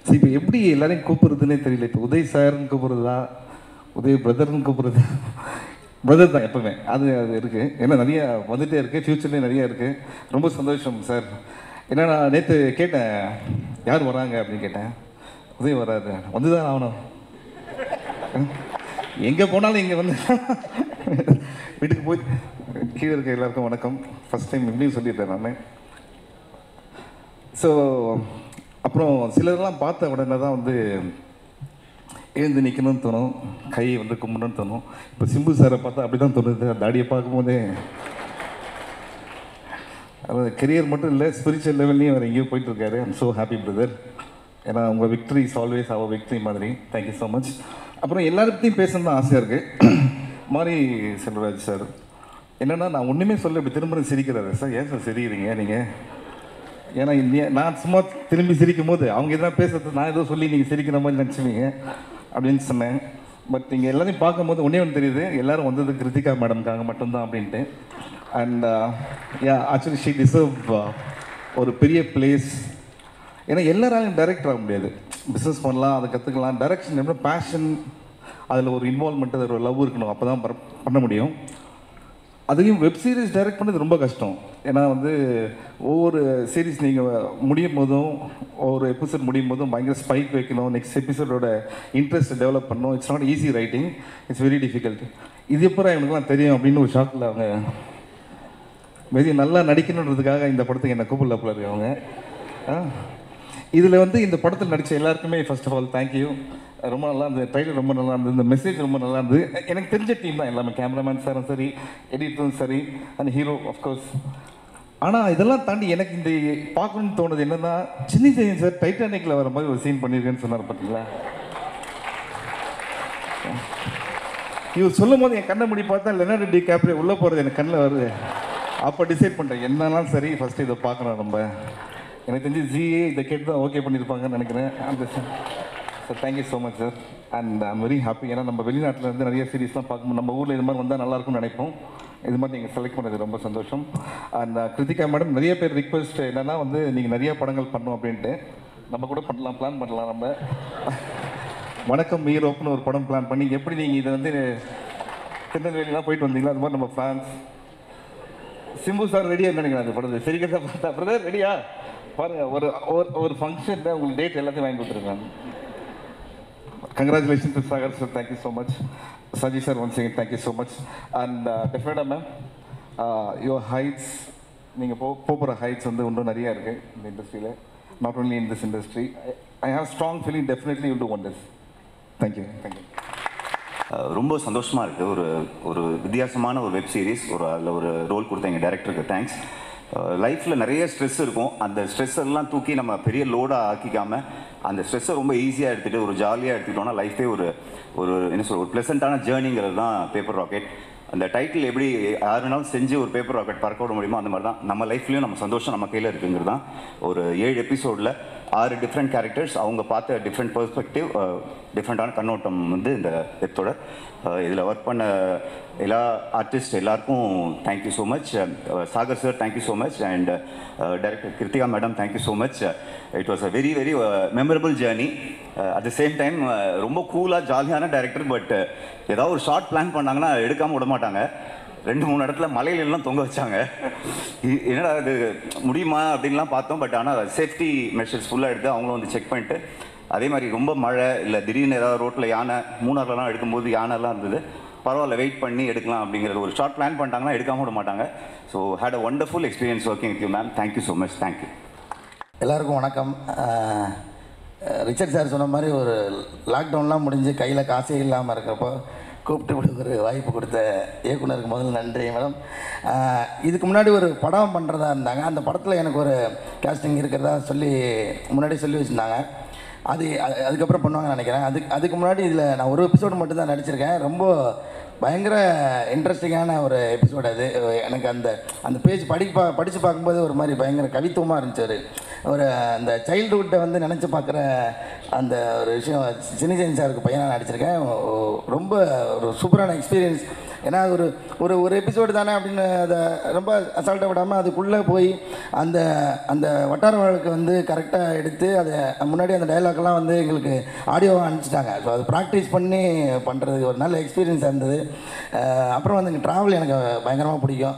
so இப்போ எப்படி எல்லாரையும் கூப்பிடுறதுனே தெரியல இப்போ உதய் சார்னு கூப்பிடுறதா உதய் பிரதர்னு கூப்பிடுறதா பிரதர் தான் எப்பவுமே அது அது இருக்குது ஏன்னா நிறைய வந்துட்டே இருக்குது ஃப்யூச்சர்லேயும் நிறைய இருக்குது ரொம்ப சந்தோஷம் சார் ஏன்னா நான் நேற்று கேட்டேன் யார் வராங்க அப்படின்னு கேட்டேன் உதய் வராது வந்து தான் ஆகணும் எங்கே போனாலும் இங்கே வந்து வீட்டுக்கு போய் கீழே இருக்க எல்லாருக்கும் வணக்கம் ஃபஸ்ட் டைம் இப்படியும் சொல்லிட்டேன் நான் ஸோ அப்புறம் சிலர்லாம் பார்த்த உடனே தான் வந்து எழுந்து நிற்கணும்னு தோணும் கையை வந்து கும்பிடணும்னு தோணும் இப்போ சிம்பு சாரை பார்த்தா அப்படி தான் தோணுது தாடியை பார்க்கும்போதே அதாவது கெரியர் மட்டும் இல்லை ஸ்பிரிச்சுவல் லெவல்லையும் அவர் எங்கேயோ போயிட்டு இருக்காரு ஐம் ஸோ ஹாப்பி பிரதர் ஏன்னா உங்கள் victory is always our victory மாதிரி தேங்க்யூ ஸோ மச் அப்புறம் எல்லாரை பற்றியும் பேசணும் தான் ஆசையாக இருக்குது மாரி செல்வராஜ் சார் என்னென்னா நான் ஒன்றுமே சொல்ல இப்படி திரும்ப சிரிக்கிறாரு சார் ஏன் சார் சிரிக்கிறீங்க நீங்கள் ஏன்னா இந்த- நான் சும்மா திரும்பி சிரிக்கும் போது அவங்க எதனா பேசுறது நான் ஏதோ சொல்லி நீங்கள் சிரிக்கிற மாதிரி நினச்சிவீங்க அப்படின்னு சொன்னேன் பட் நீங்கள் எல்லாரையும் பார்க்கும்போது ஒன்றே ஒன்று தெரியுது எல்லாரும் வந்தது கிருத்திகா மேடம்காக மட்டும்தான் அப்படின்ட்டு and yeah actually she deserve ஒரு பெரிய பிளேஸ் ஏன்னா எல்லாராலையும் டைரக்டர் ஆக முடியாது பிஸ்னஸ் பண்ணலாம் அதை கற்றுக்கலாம் டைரக்ஷன் எப்படி பேஷன் அதில் ஒரு இன்வால்மெண்ட் அதில் ஒரு லவ் இருக்கணும் அப்போ தான் பண்ண முடியும் அதையும் வெப் சீரிஸ் டைரக்ட் பண்ணது ரொம்ப கஷ்டம் ஏன்னா வந்து ஒவ்வொரு சீரிஸ் நீங்கள் முடியும் போதும் ஒவ்வொரு எபிசோட் முடியும் போதும் பயங்கர ஸ்பைக் வைக்கணும் நெக்ஸ்ட் எபிசோடோட இன்ட்ரெஸ்ட் டெவலப் பண்ணணும் it's not easy writing it's very difficult இது எப்போ எனக்குலாம் தெரியும் அப்படின்னு ஒரு ஷாக்கில் அவங்க வெரி நல்லா நடிக்கணுன்றதுக்காக இந்த படத்துக்கு என்ன கூப்பிடல போல இருக்கு அவங்க இதில் வந்து இந்த படத்தில் நடித்த எல்லாருக்குமே ஃபர்ஸ்ட் ஆஃப் ஆல் தேங்க்யூ ரொம்ப நல்லா இருந்தது ட்ரைலர் ரொம்ப நல்லா இருந்தது இந்த மெசேஜ் ரொம்ப நல்லா இருந்தது எனக்கு தெரிஞ்ச டீம் தான் எல்லாமே கேமராமேன் சாரும் சரி எடிட்டரும் சரி அண்ட் ஹீரோ ஆஃப்கோர்ஸ் ஆனால் இதெல்லாம் தாண்டி எனக்கு இந்த பார்க்கணும்னு தோணுது என்னன்னா சின்ன ஜெயன் சார் டைட்டானிக்கில் வர மாதிரி ஒரு சீன் பண்ணியிருக்கேன்னு சொன்னார் பார்த்தீங்களா இவர் சொல்லும் போது என் கண்ணை முடி பார்த்தா லெனார்டோ டி கேப்ரே உள்ளே போகிறது எனக்கு கண்ணில் வருது அப்போ டிசைட் பண்ணிட்டேன் என்னன்னாலும் சரி ஃபஸ்ட்டு இதை பார்க்கணும் நம்ம எனக்கு தெரிஞ்சு ஜிஏ இதை கேட்டு தான் ஓகே பண்ணியிருப்பாங்கன்னு நினைக்கிறேன் அந்த sir thank you so much sir and I'm very happy ஏன்னா நம்ம வெளிநாட்டில் இருந்து நிறைய சீரிஸ்லாம் பார்க்கும்போது நம்ம ஊரில் இது மாதிரி வந்தால் நல்லாயிருக்கும்னு நினைப்போம் இது மாதிரி நீங்கள் செலக்ட் பண்ணது ரொம்ப சந்தோஷம் அண்ட் கிருத்திகா மேடம் நிறைய பேர் ரிக்வெஸ்ட் என்னன்னா வந்து நீங்கள் நிறைய படங்கள் பண்ணணும் அப்படின்ட்டு நம்ம கூட பண்ணலாம் பிளான் பண்ணலாம் நம்ம வணக்கம் ஈரோப்னு ஒரு படம் பிளான் பண்ணி எப்படி நீங்கள் இதை வந்து திருநெல்வேலிலாம் போயிட்டு வந்தீங்களா அது மாதிரி நம்ம ஃப்ரான்ஸ் சிம்பு சார் ரெடியாக நினைக்கிறேன் அந்த படத்தை சிரிக்கிறத பார்த்தா பிரதர் ரெடியா பாருங்க ஒரு ஒரு- ஒரு ஃபங்க்ஷனில் உங்களுக்கு டேட் எல்லாத்தையும் வாங்கி கொடுத்துருக்காங்க congratulation to Sagar sir thank you so much Saji sir once again thank you so much and டெஃபினட்டாக மேம் யுவர் ஹைட்ஸ் நீங்கள் போ போகிற ஹைட்ஸ் வந்து இன்னும் நிறையா இருக்குது இந்த இண்டஸ்ட்ரியில் not only in this industry I have strong feeling definitely you do wonders thank you thank you ah ரொம்ப சந்தோஷமாக இருக்குது ஒரு ஒரு வித்தியாசமான ஒரு வெப் சீரிஸ் ஒரு அதில் ஒரு ரோல் கொடுத்த எங்கள் டேரக்டருக்கு தேங்க்ஸ் லைஃப்பில் நிறைய ஸ்ட்ரெஸ் இருக்கும் அந்த ஸ்ட்ரெஸ் எல்லாம் தூக்கி நம்ம பெரிய லோடாக ஆக்கிக்காமல் அந்த ஸ்ட்ரெஸ்ஸை ரொம்ப ஈஸியாக எடுத்துகிட்டு ஒரு ஜாலியாக எடுத்துக்கிட்டோம்னா லைஃபே ஒரு ஒரு என்ன சொல்ற ஒரு ப்ளசண்ட்டான ஜேர்னிங்கிறது தான் பேப்பர் ராக்கெட் அந்த டைட்டில் எப்படி யார் வேணாலும் செஞ்சு ஒரு பேப்பர் ராக்கெட் பறக்க விட முடியுமோ அந்த மாதிரி தான் நம்ம லைஃப்லேயும் நம்ம சந்தோஷம் நம்ம கையில் இருக்குங்கிறது தான் ஒரு ஏழு எபிசோடில் ஆறு டிஃப்ரெண்ட் கேரக்டர்ஸ் அவங்க பார்த்த டிஃப்ரெண்ட் பெர்ஸ்பெக்டிவ் டிஃப்ரெண்ட்டான கண்ணோட்டம் வந்து இந்த வெப்தோட இதில் ஒர்க் பண்ண எல்லா ஆர்டிஸ்ட் எல்லாருக்கும் thank you so much Sagar sir thank you so much and director Kiruthika madam thank you so much it was a very very memorable journey at the same time ரொம்ப கூலாக ஜாலியான டைரக்டர் பட் ஏதாவது ஒரு ஷார்ட் பிளான் பண்ணாங்கன்னா எடுக்காமல் விட மாட்டாங்க ரெண்டு மூணு இடத்துல மலையில எல்லாம் தொங்க வச்சாங்க இ- என்னடா இது முடியுமா அப்படின்லாம் பார்த்தோம் பட் ஆனால் சேஃப்டி மெஷர்ஸ் ஃபுல்லாக எடுத்து அவங்களும் வந்து செக் பண்ணிட்டு அதே மாதிரி ரொம்ப மழை இல்லை திடீர்னு ஏதாவது ரோட்டில் யானை மூணார்லலாம் எடுக்கும்போது யானைலாம் இருந்தது பரவாயில்ல வெயிட் பண்ணி எடுக்கலாம் அப்படிங்கிறது ஒரு ஷார்ட் பிளான் பண்ணிட்டாங்கன்னா எடுக்காம விட மாட்டாங்க so had a wonderful experience working with you ma'am thank you so much thank you எல்லாருக்கும் வணக்கம் அஹ், ரிச்சர்ட் சார் சொன்ன மாதிரி ஒரு லாக்டவுன்லாம் முடிஞ்சு கையில் காசே இல்லாமல் இருக்கிறப்போ கூப்பிட்டு இப்படி ஒரு வாய்ப்பு கொடுத்த இயக்குனருக்கு முதல்ல நன்றி மேடம் அஹ், இதுக்கு முன்னாடி ஒரு படம் பண்ணுறதா இருந்தாங்க அந்த படத்தில் எனக்கு ஒரு கேஸ்டிங் இருக்கிறதா சொல்லி முன்னாடி சொல்லி வச்சுருந்தாங்க அது அது- அதுக்கப்புறம் பண்ணுவாங்கன்னு நினைக்கிறேன் அதுக்கு அதுக்கு முன்னாடி இதில் நான் ஒரு எபிசோடு மட்டும் தான் நடிச்சிருக்கேன் ரொம்ப பயங்கர இன்ட்ரெஸ்டிங்கான ஒரு எபிசோடு அது எனக்கு அந்த அந்த பேஜ் படி பா படித்து பார்க்கும்போது ஒரு மாதிரி பயங்கர கவித்துவமாக இருந்துச்சு ஒரு ஒரு அந்த சைல்டுஹுட்டை வந்து நினச்சி பார்க்குற அந்த ஒரு விஷயம் சின்ன சின்ன சாருக்கு பையனாக நடிச்சிருக்கேன் ஓ- ரொம்ப ஒரு சூப்பரான எக்ஸ்பீரியன்ஸ் ஏன்னா அது ஒரு ஒரு ஒரு எபிசோடு தானே அப்படின்னு அதை ரொம்ப அசால்ட்டாக விடாமல் அதுக்குள்ளே போய் அந்த அந்த வட்டார வழக்கு வந்து கரெக்டாக எடுத்து அதை முன்னாடி அந்த டைலாக்லாம் வந்து எங்களுக்கு ஆடியோவாக அனுப்பிச்சிட்டாங்க ஸோ அது ப்ராக்டிஸ் பண்ணி பண்ணுறதுக்கு ஒரு நல்ல எக்ஸ்பீரியன்ஸாக இருந்தது அஹ் அப்புறம் வந்து இங்கே ட்ராவல் எனக்கு பயங்கரமாக பிடிக்கும்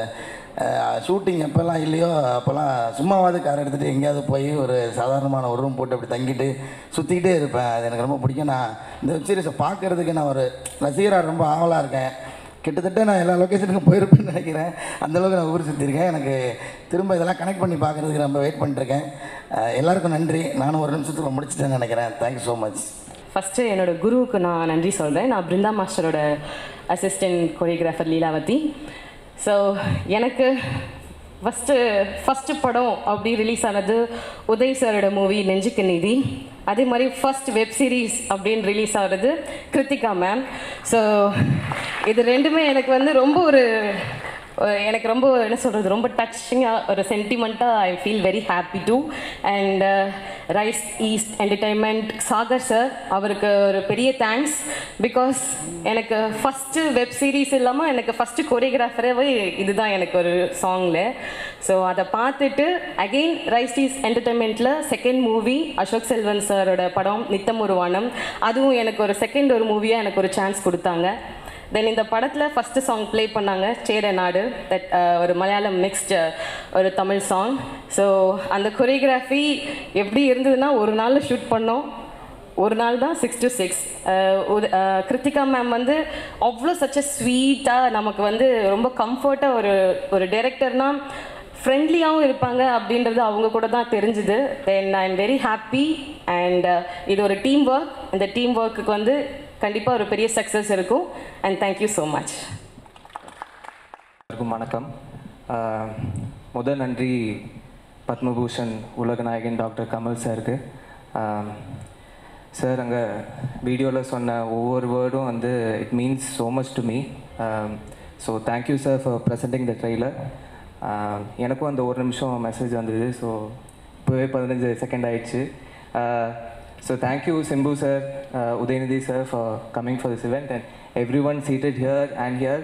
ஷூட்டிங் எப்போல்லாம் இல்லையோ அப்போல்லாம் சும்மாவாவது கார் எடுத்துகிட்டு எங்கேயாவது போய் ஒரு சாதாரணமான ஒரு ரூம் போட்டு அப்படி தங்கிட்டு சுற்றிக்கிட்டே இருப்பேன் அது எனக்கு ரொம்ப பிடிக்கும் நான் இந்த வெப் சீரிஸை பார்க்குறதுக்கு நான் ஒரு ரசிகராக ரொம்ப ஆவலாக இருக்கேன் கிட்டத்தட்ட நான் எல்லா லொக்கேஷனுக்கும் போயிருப்பேன்னு நினைக்கிறேன் அந்தளவுக்கு நான் ஊர் சுற்றிருக்கேன் எனக்கு திரும்ப இதெல்லாம் கனெக்ட் பண்ணி பார்க்குறதுக்கு ரொம்ப வெயிட் பண்ணிருக்கேன் அஹ் எல்லாருக்கும் நன்றி நானும் ஒரு நிமிஷத்தில் முடிச்சிட்டேன்னு நினைக்கிறேன் தேங்க்யூ ஸோ மச் ஃபஸ்ட்டு என்னோட குருவுக்கு நான் நன்றி சொல்கிறேன் நான் பிருந்தா மாஸ்டரோட அசிஸ்டன்ட் கொரியோகிராஃபர் லீலாவதி ஸோ எனக்கு ஃபஸ்ட்டு ஃபஸ்ட்டு படம் அப்படி ரிலீஸ் ஆனது உதய் சாரோட மூவி நெஞ்சுக்கு நீதி அதே மாதிரி ஃபர்ஸ்ட் வெப் சீரிஸ் அப்படின்னு ரிலீஸ் ஆகிறது கிருத்திகா மேம் ஸோ இது ரெண்டுமே எனக்கு வந்து ரொம்ப ஒரு அஹ் எனக்கு ரொம்ப என்ன சொல்கிறது ரொம்ப டச்சிங்காக ஒரு சென்டிமெண்ட்டாக I feel very happy to and Rise East Entertainment Sagar sir அவருக்கு ஒரு பெரிய தேங்க்ஸ் பிகாஸ் எனக்கு ஃபஸ்ட்டு வெப் சீரிஸ் இல்லாமல் எனக்கு ஃபஸ்ட்டு கொரியோகிராஃபரவே இதுதான் எனக்கு ஒரு சாங்கில் ஸோ அதை பார்த்துட்டு அகெயின் ரைஸ் ஈஸ் என்டர்டைன்மெண்ட்டில் செகண்ட் மூவி அசோக் செல்வன் சாரோட படம் நித்தம் ஒரு வானம் அதுவும் எனக்கு ஒரு செகண்ட் ஒரு மூவியாக எனக்கு ஒரு சான்ஸ் கொடுத்தாங்க தென் இந்த படத்தில் ஃபஸ்ட்டு சாங் ப்ளே பண்ணாங்க சேர நாடு தட் ஒரு மலையாளம் மிக்ஸ்ட் ஒரு தமிழ் சாங் ஸோ அந்த கொரியோகிராஃபி எப்படி இருந்ததுன்னா ஒரு நாளில் ஷூட் பண்ணோம் ஒரு நாள் தான் six to six Kiruthika ma'am வந்து அவ்வளோ சச்ச ஸ்வீட்டாக நமக்கு வந்து ரொம்ப கம்ஃபர்ட்டாக ஒரு ஒரு டைரக்டர்னா ஃப்ரெண்ட்லியாகவும் இருப்பாங்க அப்படின்றது அவங்க கூட தான் தெரிஞ்சுது then I am very happy and இது ஒரு டீம் ஒர்க் இந்த டீம் ஒர்க்குக்கு வந்து கண்டிப்பாக ஒரு பெரிய சக்ஸஸ் இருக்கும் அண்ட் தேங்க்யூ ஸோ மச் எல்லாருக்கும் வணக்கம் ஆஹ் முதல் நன்றி பத்மபூஷன் உலகநாயகன் டாக்டர் கமல் சாருக்கு ஆஹ் சார் அங்கே வீடியோவில் சொன்ன ஒவ்வொரு வேர்டும் வந்து it means so much to me so thank you sir for presenting the trailer எனக்கும் அந்த ஒரு நிமிஷம் மெசேஜ் வந்தது ஸோ இப்போவே பதினஞ்சு செகண்ட் ஆயிடுச்சு so thank you Simbu sir Udhayanidhi sir for coming for this event and everyone seated here and here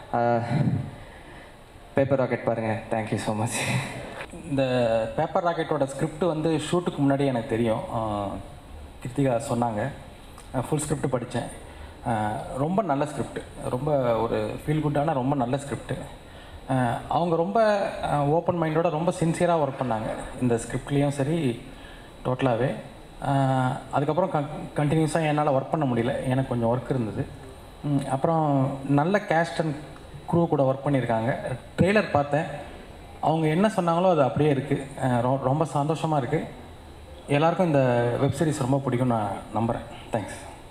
paper rocket பாருங்கள் thank you so much இந்த பேப்பர் ராக்கெட்டோட ஸ்கிரிப்ட் வந்து ஷூட்டுக்கு முன்னாடி எனக்கு தெரியும் ஆஹ் கிருத்திகா சொன்னாங்க ஃபுல் ஸ்கிரிப்ட் படித்தேன் ரொம்ப நல்ல ஸ்கிரிப்ட் ரொம்ப ஒரு ஃபீல் குட்டான ரொம்ப நல்ல ஸ்கிரிப்ட் அவங்க ரொம்ப ஓப்பன் மைண்டோட ரொம்ப சின்சியராக ஒர்க் பண்ணாங்க இந்த ஸ்கிரிப்ட்லேயும் சரி டோட்டலாகவே அதுக்கப்புறம் க கண்டினியூஸாக என்னால் ஒர்க் பண்ண முடியல எனக்கு கொஞ்சம் ஒர்க் இருந்தது ம், அப்புறம் நல்ல கேஸ்ட் அண்ட் க்ரூ கூட ஒர்க் பண்ணியிருக்காங்க ட்ரெய்லர் பார்த்தேன் அவங்க என்ன சொன்னாங்களோ அது அப்படியே இருக்குது ரொம்ப சந்தோஷமாக இருக்குது எல்லாருக்கும் இந்த வெப் சீரிஸ் ரொம்ப பிடிக்கும் நான் நம்புகிறேன் தேங்க்ஸ்